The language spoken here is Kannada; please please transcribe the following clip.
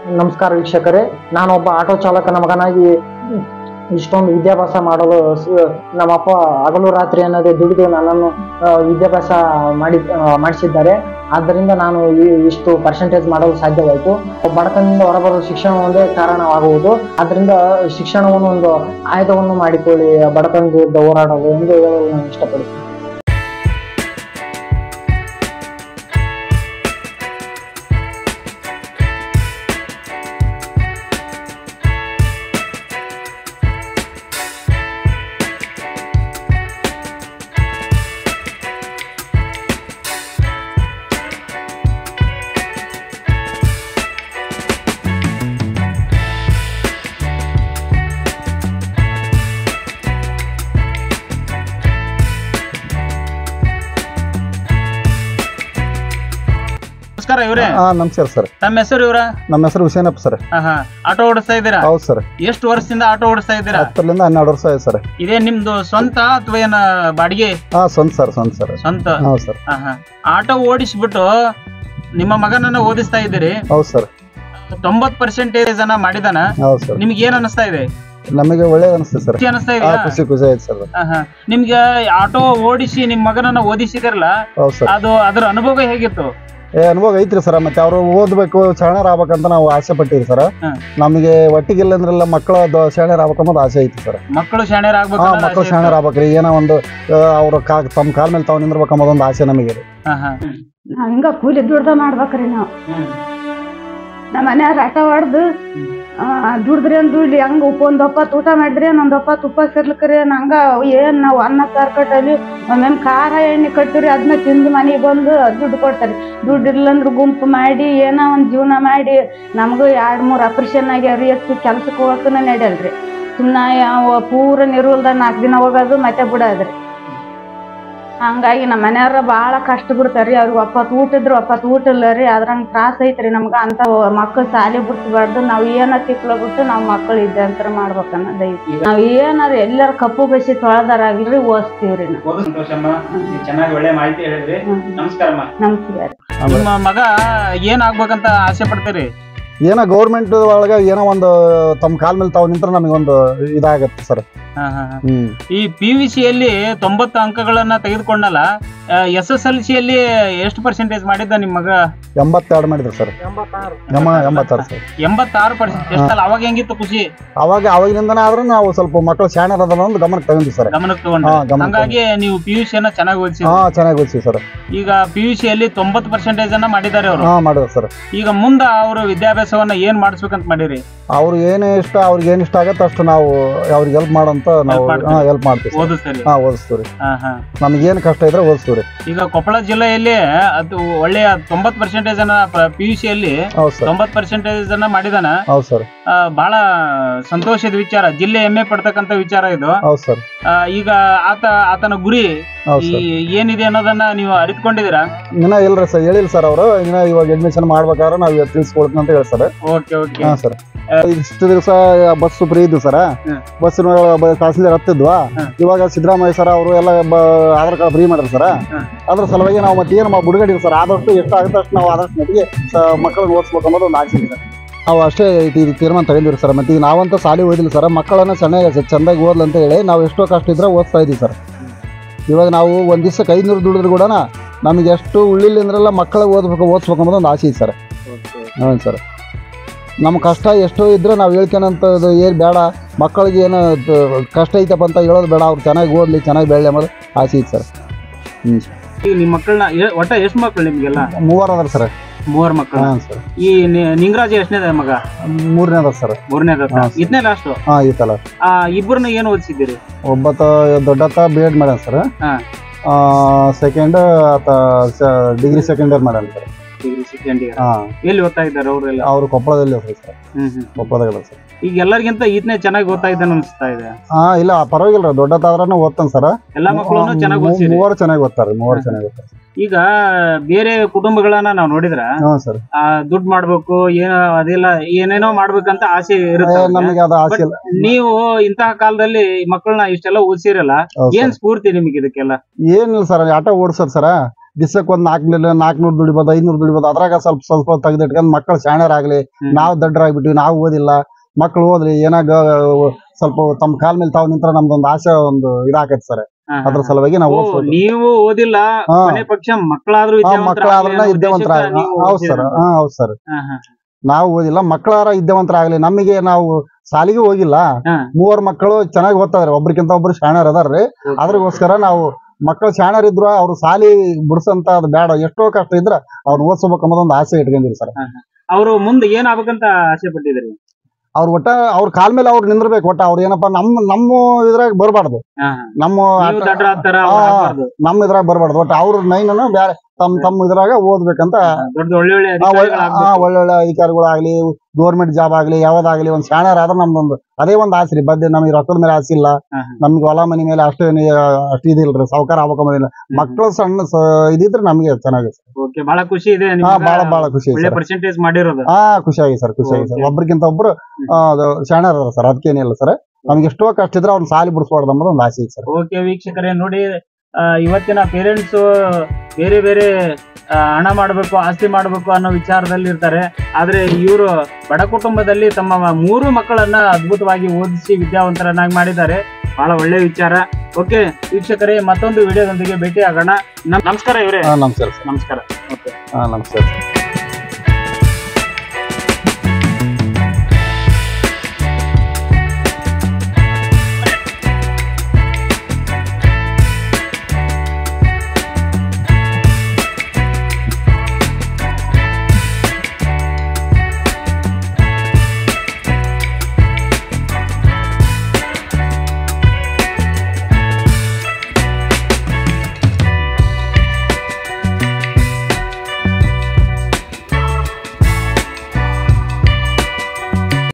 ನಮಸ್ಕಾರ ವೀಕ್ಷಕರೇ ನಾನೊಬ್ಬ ಆಟೋ ಚಾಲಕನ ಮಗನಾಗಿ ಇಷ್ಟೊಂದು ವಿದ್ಯಾಭ್ಯಾಸ ಮಾಡಲು ಸ- ನಮ್ಮಪ್ಪ ಹಗಲು ರಾತ್ರಿ ಅನ್ನೋದೇ ದುಡಿದು ನನ್ನನ್ನು ಆ, ವಿದ್ಯಾಭ್ಯಾಸ ಮಾಡಿ ಆ, ಮಾಡಿಸಿದ್ದಾರೆ ಆದ್ದರಿಂದ ನಾನು ಈ- ಇಷ್ಟು ಪರ್ಸೆಂಟೇಜ್ ಮಾಡಲು ಸಾಧ್ಯವಾಯಿತು ಬಡತನದಿಂದ ಹೊರಬರಲು ಶಿಕ್ಷಣ ಒಂದೇ ಕಾರಣವಾಗುವುದು ಆದ್ದರಿಂದ ಶಿಕ್ಷಣವನ್ನು ಒಂದು ಆಯುಧವನ್ನು ಮಾಡಿಕೊಳ್ಳಿ ಬಡತನದ ವಿರುದ್ಧ ಹೋರಾಡಲು ಎಂದು ಹೇಳಲು ನಾನು ಇಷ್ಟಪಡುತ್ತೇನೆ ನಮಸ್ಕಾರ ಇವ್ರೆ ಹಾ ನಮಸ್ಕಾರ ಸರ್ ತಮ್ಮ ಹೆಸರು ಇವ್ರ ನಮ್ಮ ಹೆಸರು ಹುಸೇನಪ್ಪ ಸರ್ ಹಾ ಆಟೋ ಓಡಿಸ್ತಾ ಇದ್ದೀರಾ ಹೌದು ಸರ್ ಎಷ್ಟು ವರ್ಷದಿಂದ ಆಟೋ ಓಡಿಸ್ತಾ ಇದ್ದೀರಾ ಹತ್ತರಿಂದ ಹನ್ನೆರಡು ವರ್ಷ ಆಯ್ತು ಸರ್ ಇದೇ ನಿಮ್ದು ಸ್ವಂತ ಅಥವಾ ಏನ ಬಾಡಿಗೆ ಹಾ ಸ್ವಂತ ಸರ್ ಸ್ವಂತ ಸರ್ ಸ್ವಂತ ಹೌದು ಸರ್ ಹಾ ಹಾ ಆಟೋ ಓಡಿಸ್ಬಿಟ್ಟು ನಿಮ್ಮ ಮಗನನ್ನ ಓದಿಸ್ತಾ ಇದ್ದೀರಿ ಹೌದು ಸರ್ ತೊಂಬತ್ ಪರ್ಸೆಂಟೇಜ್ ಅನ್ನ ಮಾಡಿದಾನ ಹೌದು ಸರ್ ನಿಮ್ಗೆ ಏನ್ ಅನಿಸ್ತಾ ಇದೆ ನಮಗೆ ಒಳ್ಳೇದು ಅನಿಸ್ತು ಸರ್ ಖುಷಿ ಅನಿಸ್ತಾ ಹಾ ಇದೆಯಾ ಖುಷಿ ಖುಷಿ ಆಯ್ತು ಸರ್ ಹಾ ಹಾ ನಿಮ್ಗೆ ಆಟೋ ಓಡಿಸಿ ನಿಮ್ ಮಗನನ್ನ ಓದಿಸಿದಿರಲ್ಲ ಹೌದು ಸರ್ ಅದು ಅದರ ಅನುಭವ ಹೇಗಿತ್ತು ಏ ಅನುಭವ ಐತ್ರಿ ಸರ್ ಮತ್ತೆ ಅವರು ಓದ್ಬೇಕು ಶಾಣರ್ ಆಗ್ಬೇಕಂತ ನಾವು ಆಸೆ ಪಟ್ಟಿವಿ ಸರ್ ಹ್ಮ್. ನಮಗೆ ಒಟ್ಟಿಗಿಲ್ಲ ಅಂದ್ರೆಲ್ಲ ಮಕ್ಕಳು ಶಾಣರ್ ಆಗ್ಬೇಕನ್ನೋದು ಆಸೆ ಐತಿ ಸರ್ ಮಕ್ಕಳು ಶಾಣ್ಯರ್ ಆಗ್ಬೇಕು ಹಾ ಅನ್ನೋದು ಮಕ್ಕಳು ಆಸೆ ಶಾಣರ್ ಇತ್ತು. ಆಗ್ಬೇಕ್ರಿ ಏನೋ ಒಂದು ಅವ್ರ ಕಾ ತಮ್ಮ ಕಾಲ ಮೇಲೆ ತಾವು ನಿಂದ್ರಬೇಕು ಅನ್ನೋದೊಂದು ಆಸೆ ನಮಗೆ ರೀ ಹಾ ಹಾ ನಾವ್ ಹಿಂಗ ಕೂಲಿ ದುಡ್ದ ಮಾಡ್ಬೇಕ್ರಿ ನಾವು ಹ್ಮ್. ನಮ್ಮ ಮನ್ಯಾಗ ಆಟ ಹೊಡ್ದು ದುಡ್ದ್ರಿ ಅಂತ ದುಡ್ಲಿ ಹಂಗ ಉಪ್ಪ ಒಂದ್ ಒಪ್ಪತ್ತು ಊಟ ಮಾಡಿದ್ರಿ ಒಂದ್ ಒಪ್ಪತ್ತು ಉಪ್ಪಾಸ ಇರ್ಲಿಕ್ರಿ ಹಂಗ ಏನ್ ನಾವು ಅನ್ನ ಸಾರ್ ಕಟ್ಟಲಿ ಒಮ್ಮೊಮ್ಮೆ ಖಾರ ಎಣ್ಣೆ ಕಟ್ಟಿರಿ ಅದನ್ನ ತಿಂದು ಮನೆಗೆ ಬಂದು ದುಡ್ಡು ಕೊಡ್ತಾರೆ ದುಡ್ಡು ಇರ್ಲಂದ್ರ ಗುಂಪು ಮಾಡಿ ಏನೋ ಒಂದ್ ಜೀವನ ಮಾಡಿ ನಮಗೂ ಎರಡ್ ಮೂರ್ ಆಪರೇಷನ್ ಆಗ್ಯಾವ್ರಿ ಎಷ್ಟು ಕೆಲ್ಸಕ್ಕೆ ಹೋಗಕ್ಕನ ನಡೆಯಲ್ರಿ ಸುಮ್ಮನೆ ಯಾವ ಪೂರ ನಿರ್ವಲ್ದಾಗ ನಾಲ್ಕು ದಿನ ಹೋಗೋದು ಮತ್ತೆ ಬಿಡೋದ್ರಿ ಹಂಗಾಗಿ ನಮ್ಮ ಮನೆಯವ್ರ ಭಾಳ ಕಷ್ಟ ಬಿಡ್ತಾರ್ರಿ ಅವ್ರಿಗೆ ಒಪ್ಪತ್ತು ಊಟ ಇದ್ರು ಒಪ್ಪತ್ತು ಊಟ ಇಲ್ಲ ರೀ ಅದ್ರಂಗ ತ್ರಾಸ ಐತ್ರಿ ನಮ್ಗೆ ಅಂತ ಮಕ್ಕಳು ಸಾಲಿ ಬಿಡ್ಸ್ಬಾರ್ದು ನಾವು ಏನ ತಿಕ್ಲ ಬಿಟ್ಟು ನಾವು ಮಕ್ಕಳು ಇದ್ದಂತರ ಮಾಡ್ಬೇಕು ಅನ್ನೋದು ಐತಿ ನಾವು ಏನಾರ ಎಲ್ಲಾರ ಕಪ್ಪು ಬಸಿ ತೊಳೆದಾರಾಗ್ಲಿ ಓದಿಸ್ತೀವ್ರಿ ನಾವು ಓದು ಸಂತೋಷಮ್ಮ ನೀವು ಚೆನ್ನಾಗಿ ಒಳ್ಳೆ ಮಾಹಿತಿ ಹೇಳಿದ್ರಿ ಹ್ಮ್. ನಮಸ್ಕಾರಮ್ಮ ನಮಸ್ಕಾರ ನಿಮ್ಮ ಮಗ ಏನ್ ಆಗ್ಬೇಕಂತ ಆಸೆ ಪಡ್ತೀರಿ ಏನೋ ಗೌರ್ಮೆಂಟ್ ಒಳಗೆ ಏನೋ ಒಂದು ತಮ್ಮ ಕಾಲ ಮೇಲೆ ತಾವು ನಿಂತ್ರೆ ನಮಗೊಂದು ಇದಾಗತ್ತೆ ಸರ್ ಹಾ, ಹಾ, ಹಾ. ಹ್ಮ್ ಈ ಪಿ ವಿ ಸಿಯಲ್ಲಿ ತೊಂಬತ್ತು ಅಂಕಗಳನ್ನ ತೆಗೆದುಕೊಂಡಲ್ಲ ಎಸ್ ಎಸ್ ಎಲ್ ಸಿಯಲ್ಲಿ ಎಷ್ಟು ಪರ್ಸೆಂಟೇಜ್ ಮಾಡಿದ್ದ ನಿಮ್ಮ ಮಗ ಎಂಬತ್ತೆರಡು ಮಾಡಿದ್ರು ಸರ್ ಎಮ್ಮ ಎಂಬತ್ತಾರು ಸರ್ ಎಂಬತ್ತಾರು ಪರ್ಸೆಂಟ್ ಎಷ್ಟಲ್ಲ ಅವಾಗ ಹೆಂಗಿತ್ತು ಖುಷಿ ಅವಾಗ ಅವಾಗಿನಿಂದನೇ ಆದ್ರೂ ನಾವು ಸ್ವಲ್ಪ ಮಕ್ಕಳು ಶಾಣರ್ ಅದ ಒಂದು ಗಮನಕ್ಕೆ ತಗೊಂಡ್ವಿ ಸರ್ ಗಮನಕ್ಕೆ ತಗೊಂಡ್ರೆ ಹಾ ಗಮನ ಹಂಗಾಗಿ ನೀವು ಪಿ ಯು ಸಿಯನ್ನ ಚೆನ್ನಾಗಿ ಓದಿಸಿ ಹಾ ಚೆನ್ನಾಗಿ ಓದಿಸಿ ಸರ್ ಈಗ ಪಿ ಯು ಸಿಯಲ್ಲಿ ತೊಂಬತ್ತು ಪರ್ಸೆಂಟೇಜ್ ಅನ್ನ ಮಾಡಿದ್ದಾರೆ ಅವರು ಹಾ ಮಾಡಿದ್ರು ಸರ್ ಈಗ ಮುಂದ ಅವರು ವಿದ್ಯಾಭ್ಯಾಸವನ್ನ ಏನ್ ಮಾಡಿಸ್ಬೇಕಂತ ಮಾಡಿರಿ ಅವ್ರಿಗೆ ಏನೇ ಇಷ್ಟ ಅವ್ರಿಗೆ ಏನ್ ಇಷ್ಟ ಆಗತ್ತೆ ಅಷ್ಟು ನಾವು ಅವ್ರಿಗೆ ಹೆಲ್ಪ್ ಮಾಡಂತ ನಾವು Help ಮಾಡ್ತೀವಿ. ಹಾ ಹೆಲ್ಪ್ ಮಾಡ್ತೀವಿ ಸರ್. ಓದಿಸ್ತಾರೆ ಹಾ ಓದಿಸ್ತೀವಿ ಹಾ ಹಾ ನಮಗೇನು ಕಷ್ಟ ಇದ್ರೆ ಓದಿಸ್ತೀವಿ ಈಗ ಕೊಪ್ಪಳ ಜಿಲ್ಲೆಯಲ್ಲಿ ಅದು ಒಳ್ಳೆಯ ತೊಂಬತ್ ಪರ್ಸೆಂಟೇಜ್ ಅನ್ನ ಪಿ ಯು ಸಿಯಲ್ಲಿ ಹೌದು ಸರ್ ತೊಂಬತ್ ಪರ್ಸೆಂಟೇಜ್ ಅನ್ನ ಮಾಡಿದಾನ ಹೌದು ಸರ್ ಆ, ಬಹಳ ಸಂತೋಷದ ವಿಚಾರ ಜಿಲ್ಲೆ ಹೆಮ್ಮೆ ಪಡ್ತಕ್ಕಂತ ವಿಚಾರ ಇದು ಹೌದು ಸರ್ ಆ, ಈಗ ಆತ ಆತನ ಗುರಿ ಹೌದು ಈ ಸರ್ ಏನಿದೆ ಅನ್ನೋದನ್ನ ನೀವು ಅರಿತುಕೊಂಡಿದ್ದೀರಾ ಇನ್ನ ಇಲ್ರಿ ಸರ್ ಹೇಳಿಲ್ಲ ಸರ್ ಅವರು ಇನ್ನ ಇವಾಗ ಅಡ್ಮಿಷನ್ ಮಾಡ್ಬೇಕಾದ್ರೆ ನಾವು ಇವತ್ತು ತಿಳಿಸ್ಕೊಡ್ತೀನಿ ಅಂತ ಹೇಳಿ ಸರ್ ಓಕೆ ಓಕೆ ಹಾ ಸರ್ ಇಷ್ಟು ದಿವಸ ಬಸ್ ಫ್ರೀ ಇದ್ದು ಸರ್ ಹ್ಮ್. ಬಸ್ ಪ್ಯಾಸೆಂಜರ್ ಹತ್ತಿದ್ವಾ ಹ್ಮ್. ಇವಾಗ ಸಿದ್ದರಾಮಯ್ಯ ಸರ್ ಅವರು ಎಲ್ಲ ಬ- ಆಧಾರ್ ಕಾರ್ಡ್ ಫ್ರೀ ಮಾಡ್ರಿ ಸರ್ ಹ್ಮ್. ಅದ್ರ ಸಲುವಾಗಿ ನಾವು ಮತ್ತೆ ಏನು ಬುಡುಗಡೆ ಸರ್ ಆದಷ್ಟು ಎಷ್ಟು ಆಗುತ್ತೆ ಅಷ್ಟು ನಾವು ಆದಷ್ಟು ಮಟ್ಟಿಗೆ ಮಕ್ಕಳನ್ನ ಓದಿಸ್ಬೇಕು ಅನ್ನೋದು ಒಂದು ಆಸೆ ಇದೆ ನಾವು ಅಷ್ಟೇ ಇದು ಇದು ತೀರ್ಮಾನ ತಗೊಂಡಿರಿ ಸರ್ ಮತ್ತೆ ಈಗ ನಾವಂತ ಸಾಲಿ ಓದಿಲ್ಲ ಸರ್ ಮಕ್ಕಳನ್ನ ಚೆನ್ನಾಗಿ ಚೆಂದಾಗಿ ಓದ್ಲಿ ಅಂತ ಹೇಳಿ ನಾವು ಎಷ್ಟೋ ಕಷ್ಟ ಇದ್ರೆ ಓದಿಸ್ತಾ ಇದೀವಿ ಸರ್ ಇವಾಗ ನಾವು ಒಂದು ದಿವ್ಸಕ್ಕೆ ಐದುನೂರು ದುಡಿದ್ರು ಕೂಡ ನಮಗೆ ಎಷ್ಟು ಉಳ್ಳಿಲ್ಲ ಅಂದ್ರೆಲ್ಲ ಮಕ್ಕಳಿಗೆ ಓದ್ಬೇಕು ಓದಿಸ್ಬೇಕು ಅನ್ನೋದು ಒಂದು ಆಸೆ ಇದೆ ಸರ್ ಹ್ಞೂ ಸರ್ ನಮ್ಮ ಕಷ್ಟ ಎಷ್ಟೋ ಇದ್ರೆ ನಾವು ಹೇಳ್ಕೊಳಂಥದ್ದು ಏನು ಬೇಡ ಮಕ್ಕಳಿಗೆ ಏನು ತ- ಕಷ್ಟ ಐತಪ್ಪ ಅಂತ ಹೇಳೋದು ಬೇಡ ಅವ್ರು ಚೆನ್ನಾಗಿ ಓದಲಿ ಚೆನ್ನಾಗಿ ಬೆಳಲಿ ಅನ್ನೋದು ಆಸೆ ಐತೆ ಸರ್ ಹ್ಞೂ ಈಗ ನಿಮ್ಮ ಮಕ್ಕಳನ್ನ ಒಟ್ಟ ಎಷ್ಟು ಮಕ್ಕಳು ನಿಮ್ಗೆಲ್ಲ ಮೂವರು ಅದಾರ ಸರ್ ಮೂವರ್ ಮಕ್ಕಳು ಹಾಂ ಸರ್ ಈ ನಿ- ನಿಂಗರಾಜ್ ಎಷ್ಟನೇದ ಮಗ ಮೂರನೇ ಅದಾರ ಸರ್ ಮೂರನೇದ ಹಾ. ಇದನ್ನೇ ಲಾಸ್ಟ್ ಹಾಂ ಈ ಸಲ ಆ ಇಬ್ಬರನ್ನ ಏನು ಓದಿಸಿದ್ದೀರಿ ಒಬ್ಬತ್ತ ದೊಡ್ಡತ್ತ ಬಿ ಎಡ್ ಮಾಡ್ಯಾನ ಸರ್ ಹಾ. ಸೆಕೆಂಡ್ ಆತ ಡಿಗ್ರಿ ಸೆಕೆಂಡ್ ಇಯರ್ ಮಾಡ್ಯಾನ ಸರ್ ಡಿಗ್ರಿ ಸೆಕೆಂಡ್ ಇಯರ್ ಹಾಂ ಎಲ್ಲಿ ಓದ್ತಾ ಇದ್ದಾರೆ ಅವರೆಲ್ಲ ಅವರು ಕೊಪ್ಪಳದಲ್ಲಿ ಅದಾರ ಸರ್ ಹ್ಮ್ ಹ್ಮ್ ಕೊಪ್ಪಳದಾಗ ಸರ್ ಈಗ ಎಲ್ಲರಿಗಿಂತ ಈತನೇ ಚೆನ್ನಾಗಿ ಓದ್ತಾ ಇದ್ದಾನೆ ಅನಿಸ್ತಾ ಇದೆ ಹಾಂ ಇಲ್ಲ ಪರವಾಗಿಲ್ಲ ದೊಡ್ಡತ್ತಾದ್ರೂ ಓದ್ತಾನೆ ಸರ್ ಎಲ್ಲಾ ಮಕ್ಕಳನ್ನು ಚೆನ್ನಾಗಿ ಓದಿಸಿರಿ ಮೂವರು ಚೆನ್ನಾಗಿ ಓದ್ತಾರೆ ಮೂವರು ಚೆನ್ನಾಗಿ ಓದ್ತಾರೆ ಈಗ ಬೇರೆ ಕುಟುಂಬಗಳನ್ನ ನಾವು ನೋಡಿದ್ರ ಹಾಂ ಸರ್ ಆ ದುಡ್ಡು ಮಾಡ್ಬೇಕು ಏನೋ ಅದೆಲ್ಲ ಏನೇನೋ ಮಾಡ್ಬೇಕಂತ ಆಸೆ ಇರುತ್ತೆ ಅವ್ರಿಗೆ. ನಮಗೆ ಅದು ಆಸೆ ಇಲ್ಲ ನೀವು ಇಂತಹ ಕಾಲದಲ್ಲಿ ಮಕ್ಕಳನ್ನ ಇಷ್ಟೆಲ್ಲ ಓದಿಸಿರಲ್ಲ ಹೌದು ಏನ್ ಸರ್. ಸ್ಫೂರ್ತಿ ನಿಮಗೆ ಇದಕ್ಕೆಲ್ಲ ಏನಿಲ್ಲ ಸರ್ ಆಟೋ ಓಡಿಸೋದು ಸರ ದಿಸಕ್ಕೆ ಒಂದ್ ನಾಲ್ಕು ನಾಲ್ಕುನೂರು ದುಡಿಬೋದು ಐನೂರು ದುಡಿಬೋದು ಅದ್ರಾಗ ಸ್ವಲ್ಪ ಸ್ವಲ್ಪ ತೆಗೆದಿಟ್ಕೊಂಡು ಮಕ್ಕಳು ಶಾಣ್ಯರಾಗ್ಲಿ ಹ್ಮ್. ನಾವು ದಡ್ಡರಾಗ್ಬಿಟ್ವಿ ನಾವು ಓದಿಲ್ಲ ಮಕ್ಕಳು ಓದ್ಲಿ ಏನಾಗ ಸ್ವಲ್ಪ ತಮ್ಮ ಕಾಲ್ ಮೇಲೆ ತಾವು ನಿಂತ್ರ ನಮ್ದೊಂದು ಆಸೆ ಒಂದು ಇದಾಕೈತಿ ಸರ್ ಹಾ, ಅದ್ರ ಹಾ. ಸಲುವಾಗಿ ನಾವು ಓ, ಓದ್ಸೋದು ನೀವು ಓದಿಲ್ಲ ಹಾ. ಕೊನೆ ಪಕ್ಷ ಮಕ್ಕಳಾದ್ರೂ ಆ ಮಕ್ಕಳಾದ್ರೂ ವಿದ್ಯಾವಂತರ ಹೌದು ಸರ್ ಹಾ ಹೌದು ಸರ್ ನಾವು ಓದಿಲ್ಲ ಮಕ್ಕಳಾರ ವಿದ್ಯಾವಂತರಾಗ್ಲಿ ನಮಗೆ ನಾವು ಸಾಲಿಗೆ ಹೋಗಿಲ್ಲ ಹಾ. ಮೂವರು ಮಕ್ಕಳು ಚೆನ್ನಾಗಿ ಓದ್ತಾವ್ರಿ ಒಬ್ರಿಗಿಂತ ಒಬ್ರು ಶಾಣ್ಯರ್ ಅದಾರ್ರಿ ಅದ್ರಗೋಸ್ಕರ ನಾವು ಮಕ್ಕಳು ಶಾಣ್ಯರಿದ್ರು ಅವ್ರು ಸಾಲಿ ಬಿಡ್ಸಂತ ಅದು ಬೇಡ ಎಷ್ಟೋ ಕಷ್ಟ ಇದ್ರ ಅವ್ರು ಓದ್ಸ್ಬೇಕು ಅನ್ನೋದೊಂದು ಆಸೆ ಇಟ್ಕೊಂಡಿರಿ ಸರ್ ಅವರು ಮುಂದೆ ಏನ್ ಆಗ್ಬೇಕಂತ ಆಸೆ ಪಟ್ಟಿದ್ರಿ ಅವ್ರ ಒಟ್ಟ ಅವ್ರ ಕಾಲ್ ಮೇಲೆ ಅವ್ರು ನಿಂದ್ರಬೇಕು ಒಟ್ಟ ಅವ್ರ ಏನಪ್ಪಾ ನಮ್ಮ ನಮ್ಮ ಇದ್ರಾಗ ಬರಬಾರ್ದು ಹಾ, ನಮ್ಮ ನೀವು ದಡ್ರ ಆಗ್ತಾರ ಹಾ, ನಮ್ಮ ಇದ್ರಾಗ ಬರಬಾರ್ದು ಒಟ್ಟ ಅವ್ರ ನೈನನ್ನು ಬೇರೆ ತಮ್ಮ ತಮ್ಮ ಇದ್ರಾಗ ಓದ್ಬೇಕಂತ ದೊಡ್ಡ ಒಳ್ಳೆ ಒಳ್ಳೆ ಆ, ಒಳ್ಳೆ ಅಧಿಕಾರಿಗಳಾಗ್ಬೇಕು. ಆ, ಒಳ್ಳೊಳ್ಳೆ ಅಧಿಕಾರಿಗಳಾಗ್ಲಿ ಗೌರ್ಮೆಂಟ್ ಜಾಬ್ ಆಗ್ಲಿ ಯಾವ್ದಾಗ್ಲಿ ಒಂದ್ ಶಾಣ್ಯರ್ ಆದ್ರೆ ನಮ್ದೊಂದು ಅದೇ ಒಂದ್ ಆಸೆ ರೀ ಬದ್ದೆ ನಮಗೆ ರೊಕ್ಕದ ಮೇಲೆ ಆಸೆ ಇಲ್ಲ ಹಾ, ನಮ್ಗೆ ಹೊಲ ಮನಿ ಮೇಲೆ ಅಷ್ಟು ಅಷ್ಟು ಇದಿಲ್ರಿ ಸಾವುಕಾರ ಆಗ್ಬೇಕಂಬದಿಲ್ಲ ಮಕ್ಕಳು ಸಣ್ಣ ಸ- ಇದಿದ್ರೆ ನಮ್ಗೆ ಚೆನ್ನಾಗಿ ಓಕೆ ಬಹಳ ಖುಷಿ ಇದೆ ಹಾ ನಿಮ್ಗೆ ಬಾಳ ಬಾಳ ಖುಷಿ ಐತಿ ಒಳ್ಳೆ ಸರ್ ಪರ್ಸೆಂಟೇಜ್ ಮಾಡಿರೋದು ಹಾ ಖುಷಿಯಾಗಿ ಸರ್ ಖುಷಿಯಾಗಿ ಸರ್ Okay. ಒಬ್ರಿಗಿಂತ ಒಬ್ರು ಆ, ಅದು ಶಾಣ್ಯರ್ ಅದಾರ ಸರ್ ಅದಕ್ಕೇನಿಲ್ಲ ಸರ್ ನಮ್ಗೆ ಎಷ್ಟೋ ಕಷ್ಟ ಇದ್ರೆ ಅವ್ನ ಸಾಲಿ ಬಿಡಿಸ್ಬಾರ್ದು ಅನ್ನೋದು ಒಂದು ಆಸೆ ಐತಿ ಸರ್ ಓಕೆ ವೀಕ್ಷಕರೇ ನೋಡಿ ಆ, ಇವತ್ತಿನ ಪೇರೆಂಟ್ಸ್ ಬೇರೆ ಬೇರೆ ಆ, ಹಣ ಮಾಡಬೇಕು ಆಸ್ತಿ ಮಾಡಬೇಕು ಅನ್ನೋ ವಿಚಾರದಲ್ಲಿ ಇರ್ತಾರೆ ಆದ್ರೆ ಇವರು ಬಡ ಕುಟುಂಬದಲ್ಲಿ ತಮ್ಮ ಮೂರು ಮಕ್ಕಳನ್ನ ಅದ್ಭುತವಾಗಿ ಓದಿಸಿ ವಿದ್ಯಾವಂತರನ್ನಾಗಿ ಮಾಡಿದ್ದಾರೆ ಬಹಳ ಒಳ್ಳೆ ವಿಚಾರ ಓಕೆ ವೀಕ್ಷಕರೇ ಮತ್ತೊಂದು ವಿಡಿಯೋದೊಂದಿಗೆ ಭೇಟಿ ಆಗೋಣ ನಮ್- ನಮಸ್ಕಾರ ಇವರೇ ಹಾ ನಮಸ್ಕಾರ ಸರ್ ನಮಸ್ಕಾರ ಓಕೆ ಹಾ ನಮಸ್ಕಾರ ಸರ್